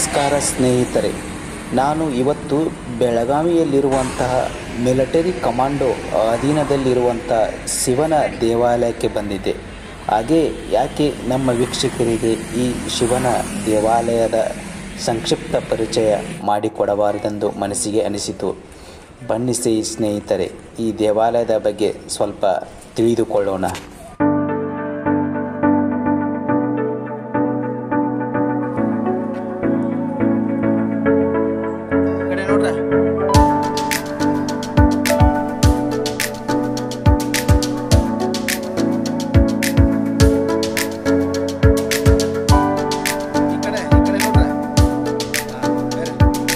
ನಮಸ್ಕಾರ ಸ್ನೇಹಿತರೆ ನಾನು ಇವತ್ತು ಬೆಳಗಾವಿಯಲ್ಲಿರುವಂತಹ ಮಿಲಿಟರಿ ಕಮಾಂಡೋ ಅಧೀನದಲ್ಲಿರುವಂಥ ಶಿವನ ದೇವಾಲಯಕ್ಕೆ ಬಂದಿದ್ದೆ ಹಾಗೆ ಯಾಕೆ ನಮ್ಮ ವೀಕ್ಷಕರಿಗೆ ಈ ಶಿವನ ದೇವಾಲಯದ ಸಂಕ್ಷಿಪ್ತ ಪರಿಚಯ ಮಾಡಿಕೊಡಬಾರದೆಂದು ಮನಸ್ಸಿಗೆ ಅನಿಸಿತು ಬನ್ನಿಸಿ ಸ್ನೇಹಿತರೆ ಈ ದೇವಾಲಯದ ಬಗ್ಗೆ ಸ್ವಲ್ಪ ತಿಳಿದುಕೊಳ್ಳೋಣ ಕಡೆ ನೋಡ್ರ ಈ ಕಡೆ ಈ ಕಡೆ ನೋಡ್ರ ಹಾ, ಬೇರೆ.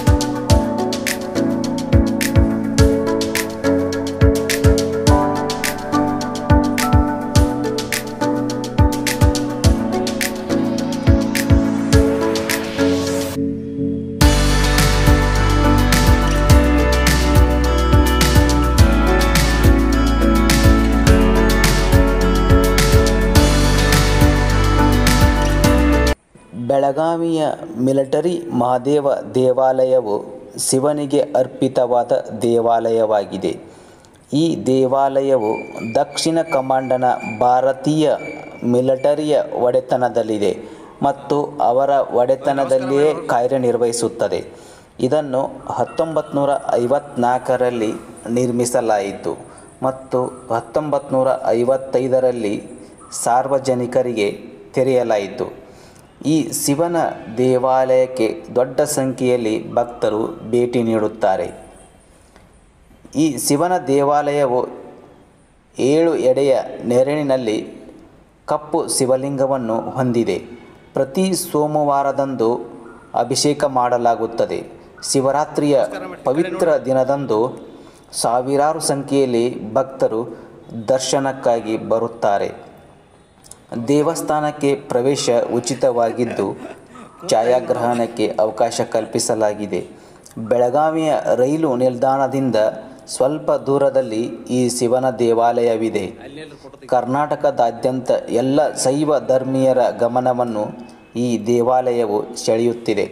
ಬೆಳಗಾವಿಯ ಮಿಲಿಟರಿ ಮಹಾದೇವ ದೇವಾಲಯವು ಶಿವನಿಗೆ ಅರ್ಪಿತವಾದ ದೇವಾಲಯವಾಗಿದೆ ಈ ದೇವಾಲಯವು ದಕ್ಷಿಣ ಕಮಾಂಡನ ಭಾರತೀಯ ಮಿಲಿಟರಿಯ ಒಡೆತನದಲ್ಲಿದೆ ಮತ್ತು ಅವರ ಒಡೆತನದಲ್ಲಿಯೇ ಕಾರ್ಯನಿರ್ವಹಿಸುತ್ತದೆ ಇದನ್ನು ಹತ್ತೊಂಬತ್ತು ನೂರ ಐವತ್ನಾಲ್ಕರಲ್ಲಿ ನಿರ್ಮಿಸಲಾಯಿತು ಮತ್ತು ಹತ್ತೊಂಬತ್ತು ನೂರ ಐವತ್ತೈದರಲ್ಲಿ ಸಾರ್ವಜನಿಕರಿಗೆ ತೆರೆಯಲಾಯಿತು ಈ ಶಿವನ ದೇವಾಲಯಕ್ಕೆ ದೊಡ್ಡ ಸಂಖ್ಯೆಯಲ್ಲಿ ಭಕ್ತರು ಭೇಟಿ ನೀಡುತ್ತಾರೆ ಈ ಶಿವನ ದೇವಾಲಯವು ಏಳು ಎಡೆಯ ನೆರಳಿನಲ್ಲಿ ಕಪ್ಪು ಶಿವಲಿಂಗವನ್ನು ಹೊಂದಿದೆ ಪ್ರತಿ ಸೋಮವಾರದಂದು ಅಭಿಷೇಕ ಮಾಡಲಾಗುತ್ತದೆ ಶಿವರಾತ್ರಿಯ ಪವಿತ್ರ ದಿನದಂದು ಸಾವಿರಾರು ಸಂಖ್ಯೆಯಲ್ಲಿ ಭಕ್ತರು ದರ್ಶನಕ್ಕಾಗಿ ಬರುತ್ತಾರೆ ದೇವಸ್ಥಾನಕ್ಕೆ ಪ್ರವೇಶ ಉಚಿತವಾಗಿದ್ದು ಛಾಯಾಗ್ರಹಣಕ್ಕೆ ಅವಕಾಶ ಕಲ್ಪಿಸಲಾಗಿದೆ ಬೆಳಗಾವಿಯ ರೈಲು ನಿಲ್ದಾಣದಿಂದ ಸ್ವಲ್ಪ ದೂರದಲ್ಲಿ ಈ ಶಿವನ ದೇವಾಲಯವಿದೆ ಕರ್ನಾಟಕದಾದ್ಯಂತ ಎಲ್ಲ ಶೈವ ಧರ್ಮೀಯರ ಗಮನವನ್ನು ಈ ದೇವಾಲಯವು ಸೆಳೆಯುತ್ತಿದೆ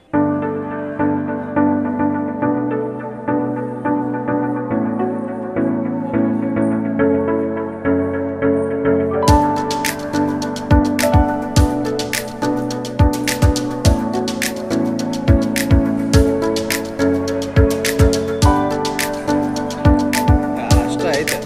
ಹಾ, ಅಷ್ಟ ಐತೆ